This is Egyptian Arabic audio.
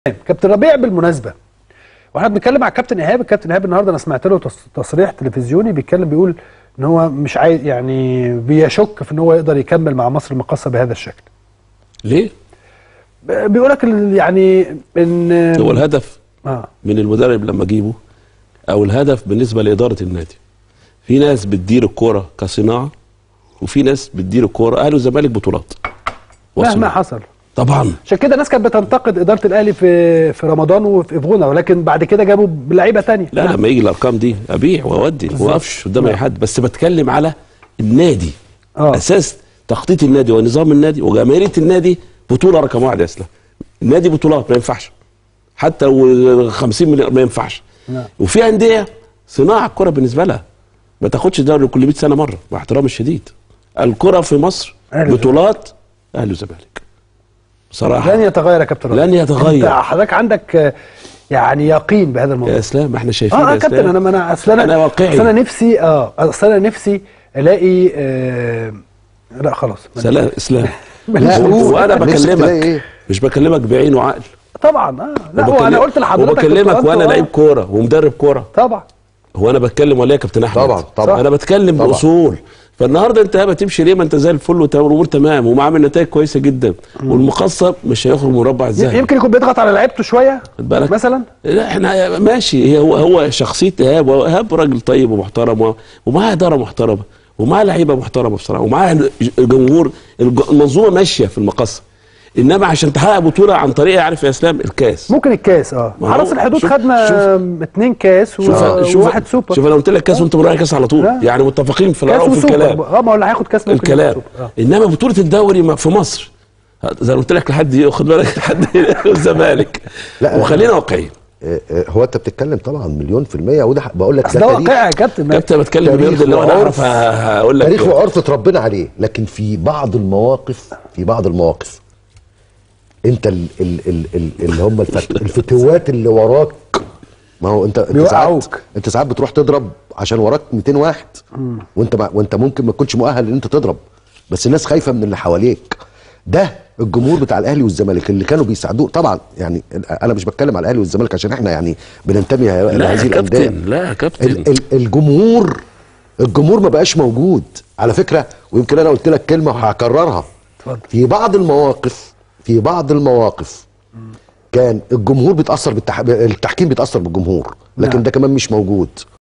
كابتن ربيع بالمناسبه واحنا بنتكلم على كابتن ايهاب الكابتن ايهاب النهارده انا سمعت له تص- تصريح تلفزيوني بيتكلم بيقول ان هو مش عايز يعني بيشك في ان هو يقدر يكمل مع مصر المقاصه بهذا الشكل ليه؟ بيقول لك ال- يعني ان هو الهدف اه من المدرب لما اجيبه او الهدف بالنسبه لاداره النادي في ناس بتدير الكوره كصناعه وفي ناس بتدير الكوره اهلي والزمالك بطولات مهما وصناعة. حصل طبعا عشان كده الناس كانت بتنتقد اداره الاهلي في في رمضان وفي افغونا ولكن بعد كده جابوا لعيبه تانية لا نعم. لما يجي الارقام دي ابيع واودي ما وقفش قدام اي نعم. حد بس بتكلم على النادي آه. اساس تخطيط النادي ونظام النادي وجماهيريه النادي بطوله رقم واحد يا اسلام النادي بطولات ما ينفعش حتى لو 50 مليون ما ينفعش نعم. وفي انديه صناعه الكره بالنسبه لها ما تاخدش دوري كل 100 سنه مره مع احترامي الشديد الكره في مصر أهلي بطولات اهلي وزمالك بصراحه لن يتغير يا كابتن ربيع لن يتغير. انت حضرتك عندك آه، يعني يقين بهذا الموضوع يا اسلام احنا شايفين اه اه يا كابتن إسلام. انا ما انا اصل انا أنا واقعي. اصل انا نفسي اه اصل انا نفسي الاقي آه لا خلاص سلام اسلام ماليش و- نفس. وانا نفسك تلاقي بكلمك إيه؟ مش بكلمك بعين وعقل طبعا اه لا هو وبكلم- انا قلت لحضرتك وبكلمك كنت وانا أنت- لعيب كوره ومدرب كوره طبعا هو انا بتكلم ولا إيه يا كابتن احمد طبعا، طبعا. انا بتكلم طبعا. باصول فالنهارده انت هبه تمشي ليه ما انت زي الفل والامور تمام ومعامل نتائج كويسه جدا والمقصب مش هيخرج من مربع الذهبي يمكن يكون بيضغط على لعيبته شويه خد بالك مثلا لا احنا ماشي هي هو هو شخصيه ايهاب ايهاب راجل طيب ومحترم و- ومعاه اداره محترمه ومعاه لعيبه محترمه بصراحه ومعاه جمهور الج- المنظومه ماشيه في المقص انما عشان تحقق بطوله عن طريق عارف يا اسلام الكاس ممكن الكاس اه ما هو- حرس الحدود شوف- خدنا شوف- اتنين كاس و- شوف شوف وواحد سوبر شوف انا قلت لك كاس وانت رايح كاس على طول لا. يعني متفقين في كاس الاراء وفي وسوبر الكلام اه ما هو اللي هياخد كاس ممكن ياخد الكلام سوبر. اه انما بطوله الدوري ما- في مصر زي ما قلت لك لحد ياخد بالك لحد الزمالك لا. وخلينا واقعيين آه، آه، هو انت بتتكلم طبعا مليون في المية وده ح- بقول لك اصل ده تاريخ واقعي يا كابتن ما- كابتن بتكلم تاريخ بجد لو انا اعرف وعرف. هقول لك تاريخ وعرف اتربينا عليه لكن في بعض المواقف في بعض المواقف انت ال ال ال ال اللي هم الفت الفتوات اللي وراك ما هو انت انت ساعات بيوقعوك. انت ساعات بتروح تضرب عشان وراك 200 واحد وانت ما وانت ممكن ما تكونش مؤهل ان انت تضرب بس الناس خايفه من اللي حواليك ده الجمهور بتاع الاهلي والزمالك اللي كانوا بيساعدوه طبعا يعني انا مش بتكلم على الاهلي والزمالك عشان احنا يعني بننتمي لا لهذه يا الانديه كابتن لا يا كابتن ال- ال- الجمهور الجمهور ما بقاش موجود على فكره ويمكن انا قلت لك كلمه وهكررها اتفضل. في بعض المواقف في بعض المواقف كان الجمهور بيتاثر بالتح... التحكيم بيتاثر بالجمهور لكن نعم. ده كمان مش موجود